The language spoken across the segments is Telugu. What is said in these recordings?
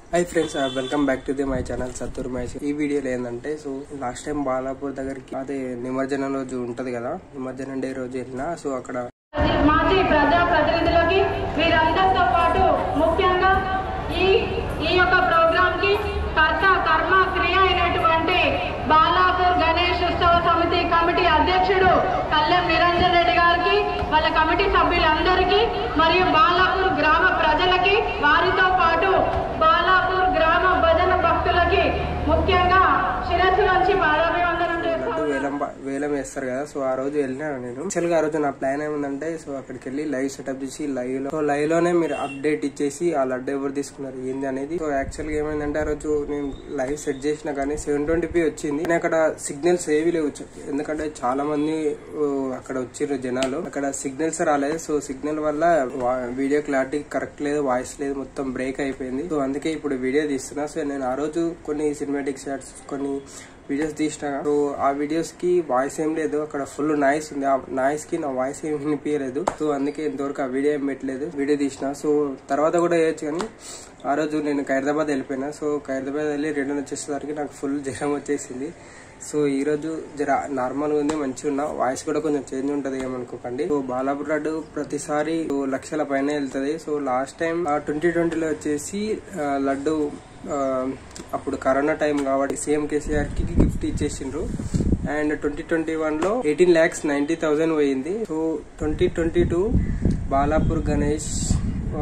high friends welcome back to the my channel Sattur Mahesh ఈ వీడియోలో ఏంటంటే సో లాస్ట్ టైం బాలాపూర్ దగ్గరికి అదే నిమజ్జనం రోజు ఉంటది కదా నిమజ్జనం డే రోజు వెళ్ళినా సో అక్కడ మాజీ ప్రజా ప్రతినిధులకి వీరందరితో పాటు ముఖ్యంగా ఈ ఈ యొక్క ప్రోగ్రామ్ కి కర్త కర్మ క్రియ అయినటువంటి బాలాపూర్ గణేష్ ఉత్సవ సమితి కమిటీ అధ్యక్షుడు కళ్యాణ్ నిరంజన్ రెడ్డి గారికి వాళ్ళ కమిటీ సభ్యులందరికీ మరియు బాలాపూర్ గ్రామ ప్రజలకి వారితో పాటు బాలాపూర్ గ్రామ భజన భక్తులకి ముఖ్యంగా శిరస్సు నుంచి పాదాభివందనం లడ్డు చేస్తాను వేలం బా- వేలం వేస్తారు కదా సో ఆ రోజు వెళ్ళినాను నేను యాక్చువల్ గా ఆ రోజు నా ప్లాన్ ఏముందంటే సో అక్కడికి వెళ్ళి లైవ్ సెటప్ చేసి లైవ్ లో సో లైవ్ లోనే మీరు అప్డేట్ ఇచ్చేసి ఆ లడ్డు ఎవరు తీసుకున్నారు ఏంది అనేది సో యాక్చువల్ గా ఏమైందంటే ఆ రోజు నేను లైవ్ సెట్ చేసినా కానీ సెవెన్ ట్వంటీ పీ వచ్చింది కానీ అక్కడ సిగ్నల్స్ ఏవి లేవు ఎందుకంటే చాలా మంది ఓ, అక్కడ వచ్చిర్రు జనాలు అక్కడ సిగ్నల్స్ రాలేదు సో సిగ్నల్ వల్ల వీడియో క్లారిటీ కరెక్ట్ లేదు వాయిస్ లేదు మొత్తం బ్రేక్ అయిపోయింది సో అందుకే ఇప్పుడు వీడియో తీస్తున్నా సో నేను ఆ రోజు కొన్ని సినిమాటిక్ షాట్స్ కొన్ని వీడియోస్ తీసిన సో ఆ వీడియోస్ కి వాయిస్ ఏం లేదు అక్కడ ఫుల్ నాయిస్ ఉంది ఆ నాయిస్ కి నా వాయిస్ ఏం వినిపించలేదు సో అందుకే ఇంతవరకు ఆ వీడియో ఏం పెట్టలేదు వీడియో తీసిన సో తర్వాత కూడా వేయచ్చు కానీ ఆ రోజు నేను ఖైరదాబాద్ వెళ్ళిపోయినా సో ఖైరదాబాద్ వెళ్ళి రిటర్న్ వచ్చేసరికి నాకు ఫుల్ జ్వరం వచ్చేసింది సో ఈ రోజు జర నార్మల్ గా ఉంది మంచిగా ఉన్నా వాయిస్ కూడా కొంచెం చేంజ్ ఉంటది ఏమనుకోకండి సో బాలాపూర్ లడ్డు ప్రతిసారి ఓ లక్షల పైన వెళ్తది సో లాస్ట్ టైం ట్వంటీ ట్వంటీలో వచ్చేసి ఆ, లడ్డు ఆ, అప్పుడు కరోనా టైం కాబట్టి సీఎం కేసీఆర్ కి గిఫ్ట్ ఇచ్చేసిండ్రు అండ్ ట్వంటీ ట్వంటీ వన్ లో ఎయిటీన్ ల్యాక్స్ నైన్టీ థౌసండ్ పోయింది so twenty twenty two Balapur Ganesh ఆ,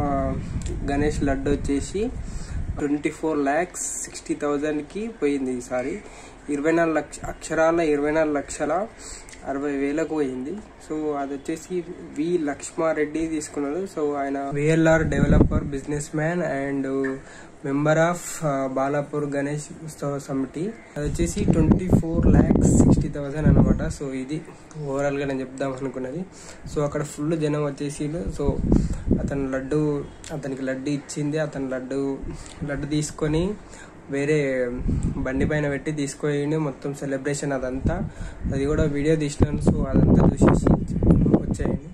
గణేష్ లడ్డు వచ్చేసి twenty four lakhs sixty thousand కి పోయింది ఈసారి ఇరవై నాలుగు లక్ష అక్షరాల ఇరవై నాలుగు లక్షల అరవై వేలకు పోయింది సో అది వచ్చేసి వి లక్ష్మారెడ్డి తీసుకున్నారు సో ఆయన VLR developer businessman and member of Balapur Ganesh ఉత్సవ సమితి అది వచ్చేసి twenty four lakhs sixty thousand అనమాట సో ఇది ఓవరాల్ గా నేను చెప్దాం అనుకున్నది సో అక్కడ ఫుల్ జనం వచ్చేసి సో అతను లడ్డు అతనికి లడ్డు ఇచ్చింది అతను లడ్డు లడ్డు తీసుకొని వేరే బండి పైన పెట్టి తీసుకొని మొత్తం సెలబ్రేషన్ అదంతా అది కూడా వీడియో తీసినాను సో అదంతా చూసేసి వచ్చేయండి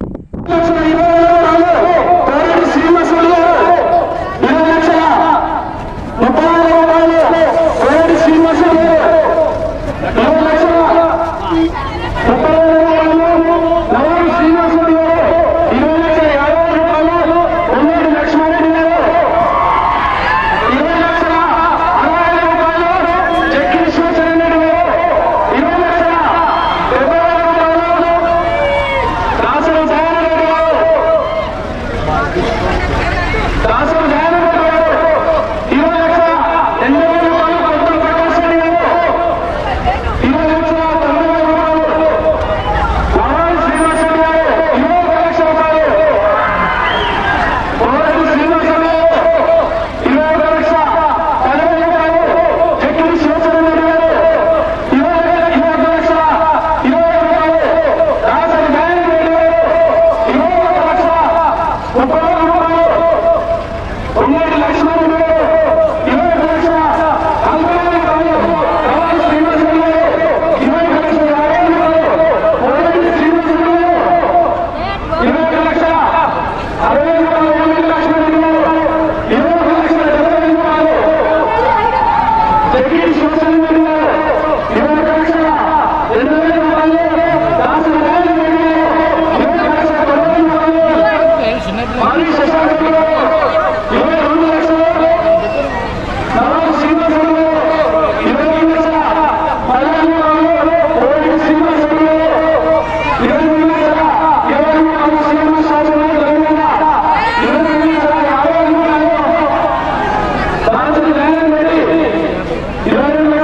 ఇరవై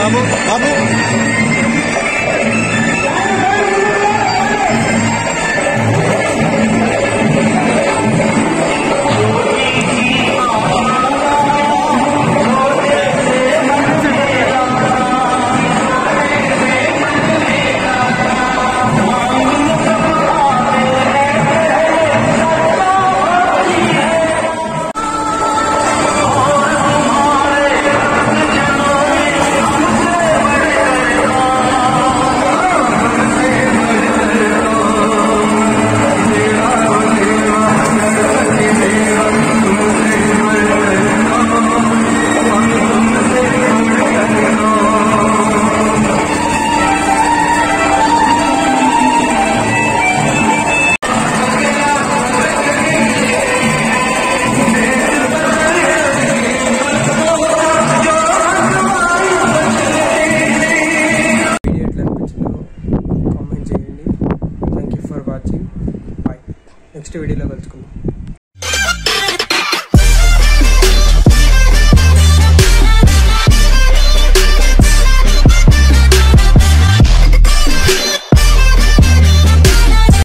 బాబు బాబు వీడియో ఎట్లా అనిపించిందో కామెంట్ చేయండి thank you for watching bye next వీడియోలో కలుసుకుందాం